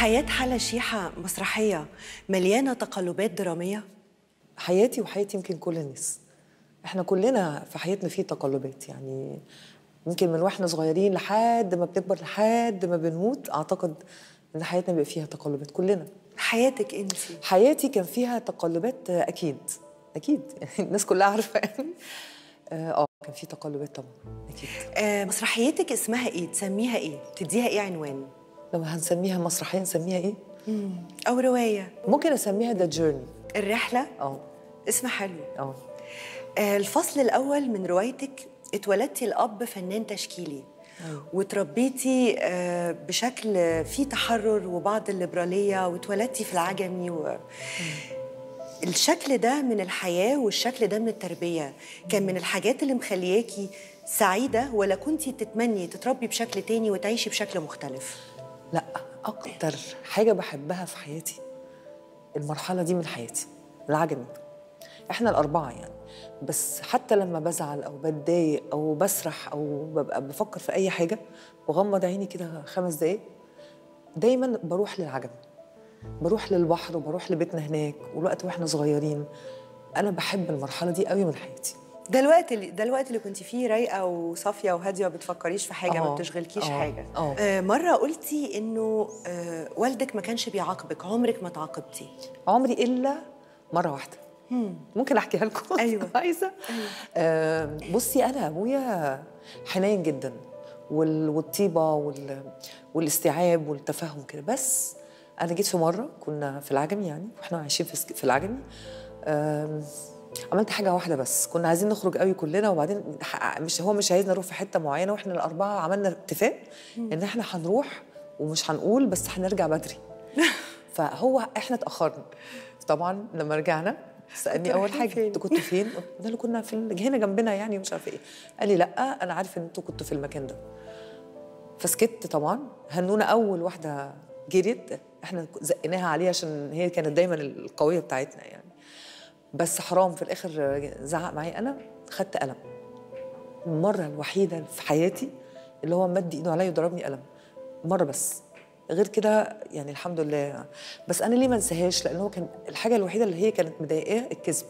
حياة حلا شيحة مسرحية مليانة تقلبات درامية حياتي وحياة يمكن كل الناس احنا كلنا في حياتنا في تقلبات يعني يمكن من واحنا صغيرين لحد ما بنكبر لحد ما بنموت اعتقد ان حياتنا بيبقى فيها تقلبات كلنا حياتك انت حياتي كان فيها تقلبات آه، اكيد اكيد يعني الناس كلها عارفه يعني اه آه، كان في تقلبات طبعا اكيد آه مسرحيتك اسمها ايه تسميها ايه تديها ايه عنوان لو هنسميها مسرحيه نسميها ايه او رواية ممكن اسميها ذا جيرني الرحلة اه اسم حلو اه آه الفصل الأول من روايتك اتولدتي الأب فنان تشكيلي أيوة. وتربيتي آه بشكل فيه تحرر وبعض الليبرالية واتولدتي في العجمي و... الشكل ده من الحياة والشكل ده من التربية كان من الحاجات اللي مخلياكي سعيدة ولا كنتي تتمني تتربي بشكل تاني وتعيشي بشكل مختلف لا اكتر حاجه بحبها في حياتي المرحله دي من حياتي العجمي احنا الاربعه يعني بس حتى لما بزعل او بتضايق او بسرح او ببقى بفكر في اي حاجه وغمض عيني كده خمس دقايق دايما بروح للعجمي بروح للبحر وبروح لبيتنا هناك والوقت واحنا صغيرين انا بحب المرحله دي قوي من حياتي ده الوقت اللي ده الوقت اللي كنت فيه رايقه وصافيه وهاديه وما بتفكريش في حاجه ما آه، بتشغلكيش آه، حاجه آه. آه مره قلتي انه آه والدك ما كانش بيعاقبك عمرك ما تعاقبتي عمري الا مره واحده ممكن احكيها لكم أيوة. عايزه آه بصي انا ابويا حنين جدا وال- والطيبه وال والاستيعاب والتفهم كده بس انا جيت في مره كنا في العجمي يعني واحنا عايشين في سك- في العجمي آم، عملت حاجه واحده بس كنا عايزين نخرج قوي كلنا وبعدين ح- مش هو مش عايزنا نروح في حته معينه واحنا الاربعه عملنا اتفاق ان احنا هنروح ومش هنقول بس هنرجع بدري فهو احنا اتاخرنا طبعا لما رجعنا سالني كنتوا اول رايحين حاجه فين؟ انتوا كنتوا فين؟ قلت له كنا في ال- هنا جنبنا يعني مش عارفه ايه قال لي لا انا عارف ان انتوا كنتوا في المكان ده فسكت طبعا هنونا اول واحده جريت احنا زقناها عليه عشان هي كانت دايما القويه بتاعتنا يعني بس حرام في الاخر زعق معايا انا خدت قلم المره الوحيده في حياتي اللي هو مد ايده عليا وضربني قلم مره بس غير كده يعني الحمد لله بس انا ليه ما انساهاش لان هو كان الحاجه الوحيده اللي هي كانت مضايقاه الكذب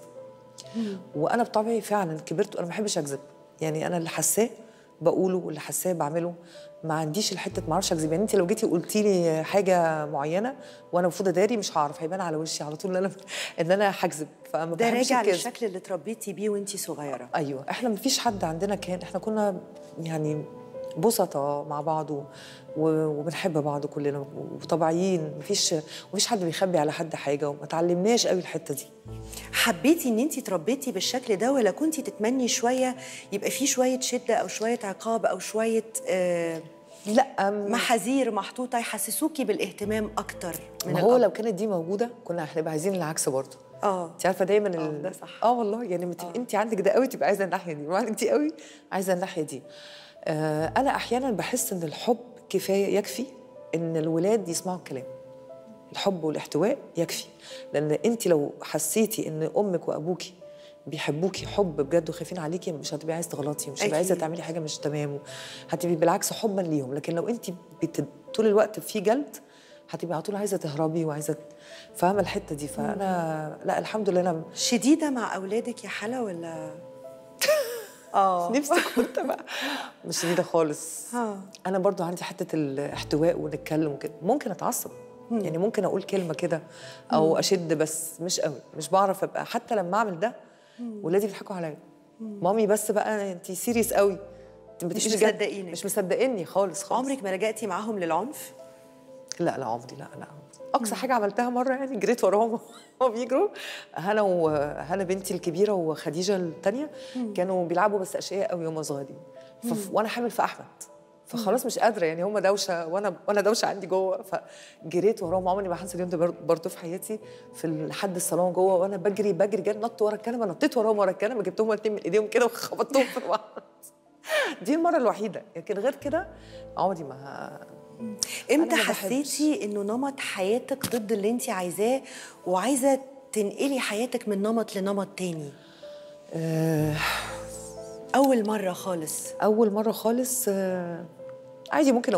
وانا بطبعي فعلا كبرت وانا ما بحبش اكذب يعني انا اللي حاساه بقوله واللي حاساه بعمله ما عنديش الحته ما اعرفش اكذب يعني انت لو جيتي قلتي لي حاجه معينه وانا المفروض اداري مش هعرف هيبان على وشي على طول ان انا ان انا هكذب فما ده بحبش راجع الكذب. للشكل اللي اتربيتي بيه وانتي صغيره ايوه احنا ما فيش حد عندنا كان احنا كنا يعني بسطة مع بعض و... و... وبنحب بعض كلنا وطبيعيين مفيش مفيش حد بيخبي على حد حاجه وما تعلمناش قوي الحته دي حبيتي ان انتي تربيتي بالشكل ده ولا كنتي تتمني شويه يبقى فيه شويه شده او شويه عقاب او شويه آه لا محاذير محطوطه يحسسوكي بالاهتمام اكتر من ما هو الأب. لو كانت دي موجوده كنا هنبقى عايزين العكس برضه اه انت عارفه دايما ال... ده صح. اه والله يعني لما تبقي انت عندك ده قوي تبقى عايزه الناحيه دي وعندك دي قوي عايزه الناحيه دي آه انا احيانا بحس ان الحب كفايه يكفي ان الولاد يسمعوا الكلام الحب والاحتواء يكفي لان انت لو حسيتي ان امك وابوكي بيحبوكي حب بجد وخايفين عليكي مش هتبقي عايزه تغلطي مش هتبقي عايزه أكيد. تعملي حاجه مش تمام هتبقي بالعكس حبا ليهم لكن لو انت بت... طول الوقت في جلد هتبقي على طول عايزه تهربي وعايزه فاهمه الحته دي فانا لا الحمد لله انا شديده مع اولادك يا حلا ولا اه نفسي كنت بقى مش شديده خالص آه. انا برضو عندي حته الاحتواء ونتكلم وكده ممكن اتعصب يعني ممكن اقول كلمه كده او اشد بس مش قوي مش بعرف ابقى حتى لما اعمل ده ولادي بيضحكوا عليا مامي بس بقى انت سيريس قوي انت ما مش تبقيش جد. مصدقينك. مش مصدقيني خالص خالص عمرك ما لجأتي معاهم للعنف لا لا عمري لا لا اقصى حاجه عملتها مره يعني جريت وراهم وهم بيجروا هنا وهنا بنتي الكبيره وخديجه الثانيه كانوا بيلعبوا بس اشقياء قوي وهم صغيرين فف... وانا حامل في احمد فخلاص مش قادره يعني هم دوشه وانا وانا دوشه عندي جوه فجريت وراهم عمري ما هنسى اليوم ده بر- برضه في حياتي في لحد الصالون جوه وانا بجري بجري جري نط ورا الكنبه نطيت وراهم ورا الكنبه جبتهم الاثنين من ايديهم كده وخبطتهم في بعض دي المره الوحيده لكن غير كده عمري ما امتى ما بحبش. حسيتي انه نمط حياتك ضد اللي انت عايزاه وعايزه تنقلي حياتك من نمط لنمط تاني آه اول مره خالص اول مره خالص آه، عادي ممكن اقول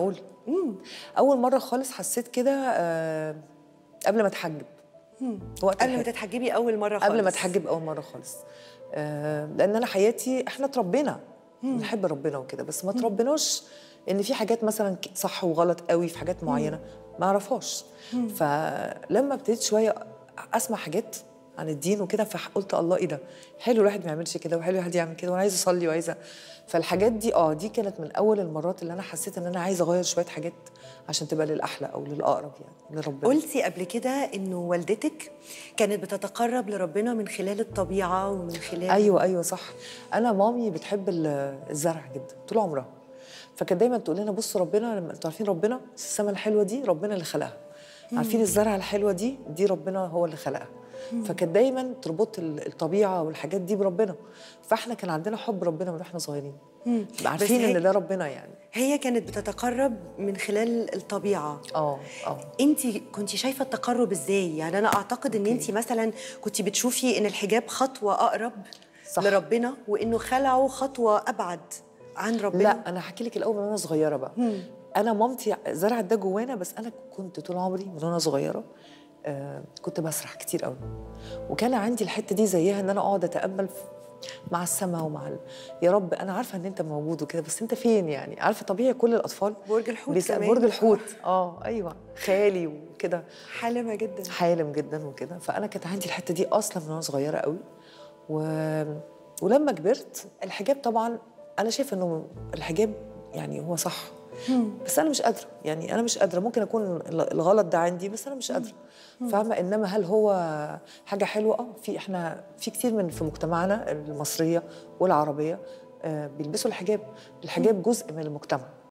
اول مره خالص حسيت كده آه قبل ما اتحجب وقت قبل ما الحج. تتحجبي اول مره خالص قبل ما اتحجب اول مره خالص آه لان انا حياتي احنا اتربينا بنحب ربنا وكده بس ما تربيناش ان في حاجات مثلا ك- صح وغلط قوي في حاجات معينه ما اعرفهاش فلما ابتديت شويه اسمع حاجات عن الدين وكده فقلت الله ايه ده حلو الواحد ما يعملش كده وحلو الواحد يعمل كده وانا عايزه اصلي وعايزه فالحاجات دي اه دي كانت من اول المرات اللي انا حسيت ان انا عايزه اغير شويه حاجات عشان تبقى للاحلى او للاقرب يعني لربنا قلتي قبل كده انه والدتك كانت بتتقرب لربنا من خلال الطبيعه ومن خلال ايوه ايوه صح انا مامي بتحب ال- الزرع جدا طول عمرها فكانت دايما تقول لنا بصوا ربنا لما انتوا عارفين ربنا السماء الحلوه دي ربنا اللي خلقها عارفين الزرعه الحلوه دي دي ربنا هو اللي خلقها فكانت دايما تربط ال- الطبيعه والحاجات دي بربنا فاحنا كان عندنا حب ربنا من واحنا صغيرين عارفين هي- ان ده ربنا يعني هي كانت بتتقرب من خلال الطبيعه اه اه انت كنت شايفه التقرب ازاي يعني انا اعتقد ان انت مثلا كنت بتشوفي ان الحجاب خطوه اقرب صح. لربنا وانه خلعه خطوه ابعد عن ربنا لا انا هحكي لك الاول من وانا صغيره بقى انا مامتي زرعت ده جوانا بس انا كنت طول عمري من وانا صغيره آه كنت بسرح كتير قوي وكان عندي الحته دي زيها ان انا اقعد اتامل في مع السماء ومع ال... يا رب انا عارفه ان انت موجود وكده بس انت فين يعني عارفه طبيعي كل الاطفال برج الحوت بيسأل- كمان. برج الحوت اه ايوه خيالي وكده حالمه جدا حالم جدا وكده فانا كانت عندي الحته دي اصلا من وانا صغيره قوي و... ولما كبرت الحجاب طبعا انا شايفه انه الحجاب يعني هو صح بس انا مش قادره يعني انا مش قادره ممكن اكون ال- الغلط ده عندي بس انا مش قادره فاهمه انما هل هو حاجه حلوه اه في احنا في كتير من في مجتمعنا المصريه والعربيه آه، بيلبسوا الحجاب الحجاب جزء من المجتمع